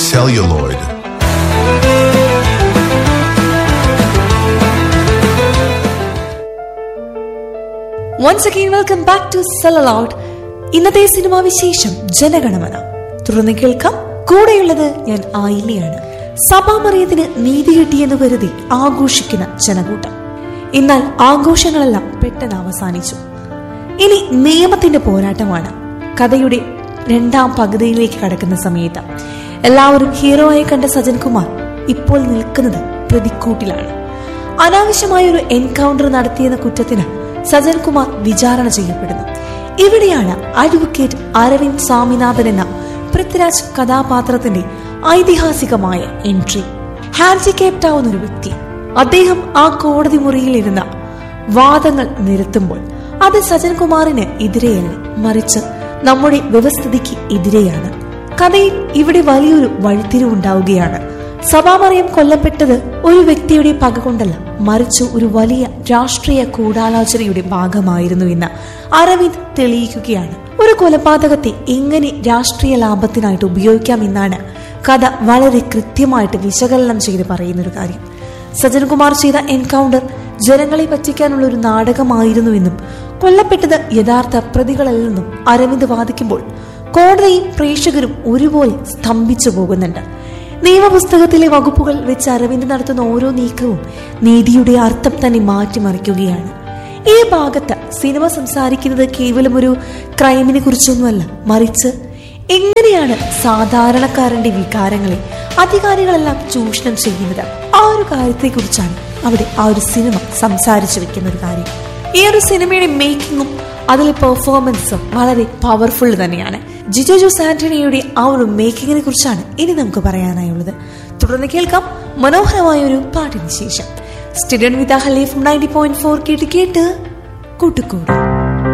celluloid. Once again welcome back to celluloid ഇന്നത്തെ cinema വിശേഷം ജനഗണമന തുടർന്ന് കേൾക്കാം കൂടെയുള്ളത് ഞാൻ ആയില്ലയാണ് സഭാമറിയത്തിന് നീതി കിട്ടിയെന്ന് കരുതി ആഘോഷിക്കുന്ന ജനകൂട്ടം എന്നാൽ ആഘോഷങ്ങളെല്ലാം പെട്ടെന്ന് അവസാനിച്ചു ഇനി നിയമത്തിന്റെ പോരാട്ടമാണ് കഥയുടെ രണ്ടാം പകുതിയിലേക്ക് കടക്കുന്ന സമയത്ത് എല്ലാവരും ഹീറോയെ കണ്ട സജൻ കുമാർ ഇപ്പോൾ നിൽക്കുന്നത് പ്രതിക്കൂട്ടിലാണ് അനാവശ്യമായ ഒരു എൻകൗണ്ടർ നടത്തിയെന്ന കുറ്റത്തിന് സജൻ കുമാർ വിചാരണ ചെയ്യപ്പെടുന്നു ഇവിടെയാണ് അഡ്വക്കേറ്റ് അരവിന്ദ് സ്വാമിനാഥൻ എന്ന പൃഥ്വിരാജ് കഥാപാത്രത്തിന്റെ ഐതിഹാസികമായ എൻട്രി ഹാൻഡിക്കേപ്ഡ് ആവുന്ന ഒരു വ്യക്തി അദ്ദേഹം ആ കോടതി മുറിയിൽ ഇരുന്ന വാദങ്ങൾ നിരത്തുമ്പോൾ അത് സജൻ കുമാറിന് എതിരെയല്ല മറിച്ച് നമ്മുടെ വ്യവസ്ഥിതിക്ക് എതിരെയാണ് കഥയിൽ ഇവിടെ വലിയൊരു വഴിത്തിരിവുണ്ടാവുകയാണ് സഭാമറിയം കൊല്ലപ്പെട്ടത് ഒരു വ്യക്തിയുടെ പക കൊണ്ടല്ല മറിച്ച് ഒരു വലിയ രാഷ്ട്രീയ ഗൂഢാലോചനയുടെ ഭാഗമായിരുന്നു എന്ന് അരവിന്ദ് തെളിയിക്കുകയാണ് ഒരു കൊലപാതകത്തെ എങ്ങനെ രാഷ്ട്രീയ ലാഭത്തിനായിട്ട് ഉപയോഗിക്കാമെന്നാണ് കഥ വളരെ കൃത്യമായിട്ട് വിശകലനം ചെയ്ത് പറയുന്ന ഒരു കാര്യം സജൻകുമാർ ചെയ്ത എൻകൗണ്ടർ ജനങ്ങളെ പറ്റിക്കാനുള്ള ഒരു നാടകമായിരുന്നുവെന്നും കൊല്ലപ്പെട്ടത് യഥാർത്ഥ പ്രതികളല്ലെന്നും അരവിന്ദ് വാദിക്കുമ്പോൾ കോടതിയും പ്രേക്ഷകരും ഒരുപോലെ സ്തംഭിച്ചു പോകുന്നുണ്ട് നിയമപുസ്തകത്തിലെ വകുപ്പുകൾ വെച്ച് അരവിന്ദ് നടത്തുന്ന ഓരോ നീക്കവും നീതിയുടെ അർത്ഥം തന്നെ മാറ്റിമറിക്കുകയാണ് ഈ ഭാഗത്ത് സിനിമ സംസാരിക്കുന്നത് കേവലം ഒരു ക്രൈമിനെ കുറിച്ചൊന്നുമല്ല മറിച്ച് എങ്ങനെയാണ് സാധാരണക്കാരന്റെ വികാരങ്ങളെ അധികാരികളെല്ലാം ചൂഷണം ചെയ്യുന്നത് ആ ഒരു കാര്യത്തെക്കുറിച്ചാണ് അവിടെ ആ ഒരു സിനിമ സംസാരിച്ചു വെക്കുന്ന ഒരു കാര്യം ഈ ഒരു സിനിമയുടെ മേക്കിങ്ങും അതിലെ പെർഫോമൻസും വളരെ പവർഫുൾ തന്നെയാണ് ജിജോ ജോസ് ആന്റണിയുടെ ആ ഒരു മേക്കിങ്ങിനെ കുറിച്ചാണ് ഇനി നമുക്ക് പറയാനായുള്ളത് തുടർന്ന് കേൾക്കാം മനോഹരമായ ഒരു പാട്ടിന് ശേഷം student with Haleef ninety point four കേട്ട് കേട്ട് കൂട്ടുകൂടും